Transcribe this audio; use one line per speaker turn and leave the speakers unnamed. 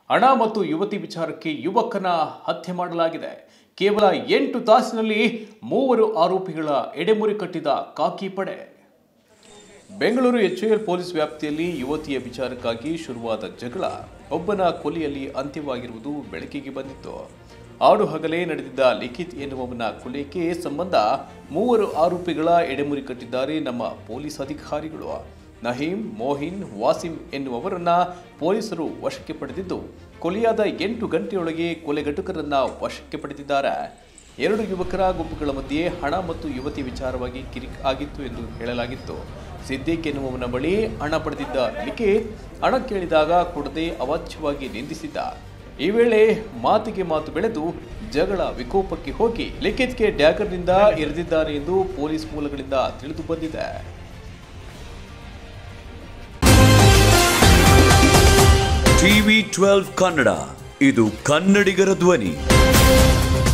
ಹಣ ಮತ್ತು ಯುವತಿ ವಿಚಾರಕ್ಕೆ ಯುವಕನ ಹತ್ಯೆ ಮಾಡಲಾಗಿದೆ ಕೇವಲ ಎಂಟು ತಾಸಿನಲ್ಲಿ ಮೂವರು ಆರೋಪಿಗಳ ಎಡೆಮುರಿ ಕಟ್ಟಿದ ಕಾಕಿ ಪಡೆ ಬೆಂಗಳೂರು ಎಚ್ಎಎಲ್ ಪೊಲೀಸ್ ವ್ಯಾಪ್ತಿಯಲ್ಲಿ ಯುವತಿಯ ವಿಚಾರಕ್ಕಾಗಿ ಶುರುವಾದ ಜಗಳ ಒಬ್ಬನ ಕೊಲೆಯಲ್ಲಿ ಅಂತ್ಯವಾಗಿರುವುದು ಬೆಳಕಿಗೆ ಬಂದಿತ್ತು ಆಡು ಹಗಲೇ ನಡೆದಿದ್ದ ಲಿಖಿತ್ ಎನ್ನುವವನ ಕೊಲೆಗೆ ಸಂಬಂಧ ಮೂವರು ಆರೋಪಿಗಳ ಎಡೆಮುರಿ ಕಟ್ಟಿದ್ದಾರೆ ನಮ್ಮ ಪೊಲೀಸ್ ಅಧಿಕಾರಿಗಳು ನಹೀಂ ಮೋಹಿನ್ ವಾಸಿಂ ಎನ್ನುವವರನ್ನ ಪೊಲೀಸರು ವಶಕ್ಕೆ ಪಡೆದಿದ್ದು ಕೊಲೆಯಾದ ಎಂಟು ಗಂಟೆಯೊಳಗೆ ಕೊಲೆಗಟುಕರನ್ನ ವಶಕ್ಕೆ ಪಡೆದಿದ್ದಾರೆ ಎರಡು ಯುವಕರ ಗುಂಪುಗಳ ಮಧ್ಯೆ ಹಣ ಮತ್ತು ಯುವತಿ ವಿಚಾರವಾಗಿ ಕಿರಿಕ್ ಆಗಿತ್ತು ಎಂದು ಹೇಳಲಾಗಿತ್ತು ಸಿದ್ದಿಕ್ ಎನ್ನುವವನ ಬಳಿ ಹಣ ಪಡೆದಿದ್ದ ಲಿಖಿತ್ ಹಣ ಕೇಳಿದಾಗ ಕೊಡದೆ ಅವಾಚ್ಯವಾಗಿ ನಿಂದಿಸಿದ್ದ ಈ ವೇಳೆ ಮಾತಿಗೆ ಮಾತು ಬೆಳೆದು ಜಗಳ ವಿಕೋಪಕ್ಕೆ ಹೋಗಿ ಲಿಖಿತ್ಗೆ ಡ್ಯಾಗರ್ನಿಂದ ಇರಿದಿದ್ದಾನೆ ಎಂದು ಪೊಲೀಸ್ ಮೂಲಗಳಿಂದ ತಿಳಿದು ಬಂದಿದೆ
ಟಿವಿ ಟ್ವೆಲ್ವ್ ಕನ್ನಡ ಇದು ಕನ್ನಡಿಗರ ಧ್ವನಿ